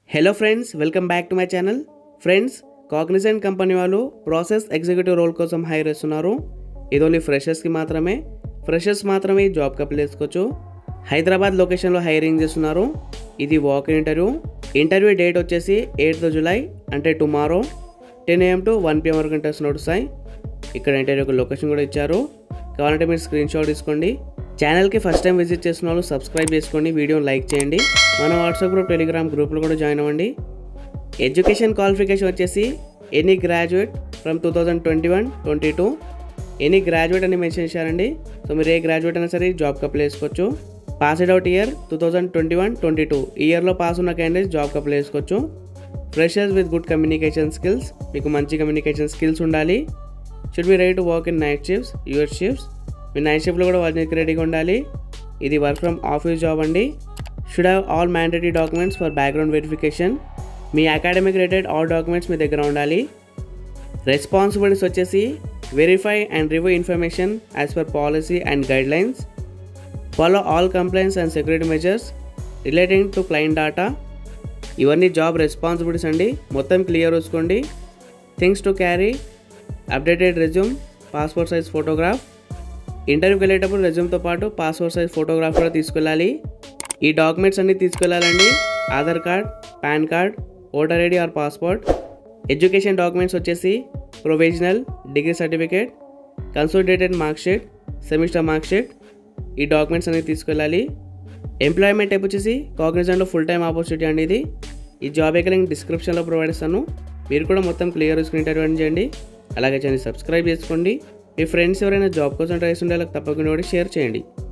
hello friends welcome back to my channel friends Cognizant company వాళ్ళు process executive role కోసం hire చేస్తున్నారు ఇది only ఫ్రెషర్స్కి మాత్రమే ఫ్రెషర్స్ మాత్రమే ఈ జాబ్కి అప్లై చేసుకోవచ్చు హైదరాబాద్ లొకేషన్లో హైరింగ్ చేస్తున్నారు ఇది వాక్ ఇంటర్వ్యూ ఇంటర్వ్యూ డేట్ వచ్చేసి ఎయిత్ జులై అంటే tomorrow ten AM to one PM వరకు ఇంటర్వ్యూస్ నడుస్తాయి ఇక్కడ ఇంటర్వ్యూకి లొకేషన్ కూడా ఇచ్చారు కావాలంటే మీరు స్క్రీన్ షాట్ తీసుకోండి ఛానల్కి ఫస్ట్ టైం విజిట్ చేసిన వాళ్ళు సబ్స్క్రైబ్ చేసుకోండి వీడియోని లైక్ చేయండి మన వాట్సాప్ గ్రూప్ టెలిగ్రామ్ గ్రూప్లో కూడా జాయిన్ అవ్వండి ఎడ్యుకేషన్ క్వాలిఫికేషన్ వచ్చేసి any graduate from two thousand twenty one twenty two any graduate అని మెన్షన్ చేశారండి సో మీరు ఏ గ్రాడ్యుయేట్ అయినా సరే జాబ్కి అప్లై చేసుకోవచ్చు pass out year two thousand twenty one twenty two ఈ ఇయర్లో పాస్ ఉన్న క్యాండిడేట్స్ జాబ్కి అప్లై చేసుకోవచ్చు freshers with good communication skills మీకు మంచి కమ్యూనికేషన్ స్కిల్స్ ఉండాలి should be ready to work in night shifts your shifts మీ నైట్ షిఫ్ట్లో కూడా వర్క్ రెడీగా ఉండాలి ఇది వర్క్ ఫ్రమ్ ఆఫీస్ జాబ్ అండి should have all mandatory documents for background verification మీ అకాడమిక్ రిలేటెడ్ ఆల్ డాక్యుమెంట్స్ మీ దగ్గర ఉండాలి రెస్పాన్సిబిలిటీస్ వచ్చేసి verify and review information as per policy and guidelines follow all compliance and security measures relating to client data ఇవన్నీ job responsibilities అండి మొత్తం clear చూసుకోండి things to carry updated resume passport size photograph ఇంటర్వ్యూకి వెళ్ళేటప్పుడు రెజ్యూమ్తో పాటు passport size photograph కూడా తీసుకెళ్ళాలి ఈ డాక్యుమెంట్స్ అన్నీ తీసుకెళ్ళాలండి Aadhaar card PAN card voter ID or passport education documents వచ్చేసి provisional degree certificate consolidated mark sheet semester mark sheet ఈ డాక్యుమెంట్స్ అనేవి తీసుకెళ్ళాలి ఎంప్లాయ్మెంట్ టైప్ వచ్చేసి కాగ్నిజెంట్లో ఫుల్ టైం ఆపర్చునిటీ అండి ఇది ఈ జాబ్ ఎక్కడ లింక్ డిస్క్రిప్షన్లో ప్రొవైడ్ చేస్తాను మీరు కూడా మొత్తం క్లియర్ స్క్రీన్ ఇంటర్వ్యూ చేయండి అలాగే ఛానల్ సబ్స్క్రైబ్ చేసుకోండి మీ ఫ్రెండ్స్ ఎవరైనా జాబ్ కోసం ట్రై చేస్తుంటే వాళ్ళకి తప్పకుండా కూడా షేర్ చేయండి